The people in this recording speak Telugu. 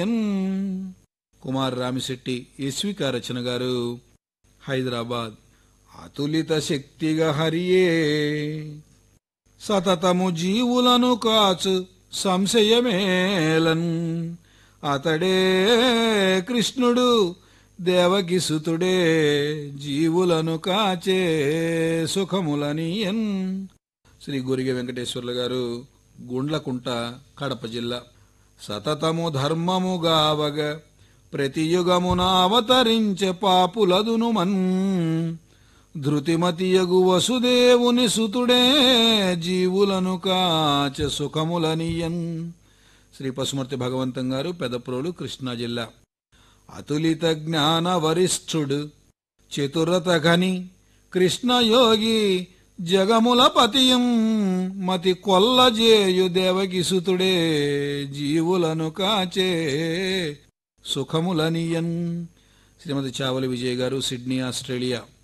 ఎన్. కుమార్ రామిశెట్టి ఎస్విక రచన గారు హైదరాబాద్ అతులిత శక్తిగా హరియే సతతము జీవులను కాచు సంశయమేలన్ అతడే కృష్ణుడు దేవకి సుతుడే జీవులను కాచే సుఖములనియన్ శ్రీ గురిగ వెంకటేశ్వర్లు గారు గుండ్లకుంట కడప జిల్లా సతతము ధర్మము గావగ ప్రతియుగమున అవతరించే పాపులదును మన్ ధృతిమతియగు వసుదేవుని సుతుడే జీవులను కాచ సుఖములనియన్ శ్రీ పశుమర్తి భగవంతం గారు పెదప్రోలు కృష్ణా జిల్లా అతులిత జ్ఞాన వరిష్ఠుడు చతురత ఘని కృష్ణయోగి జగముల పతియం మతి కొల్లజేయు దేవకి సుతుడే జీవులను కాచే సుఖములనియన్ శ్రీమతి చావలి విజయ్ గారు సిడ్నీ ఆస్ట్రేలియా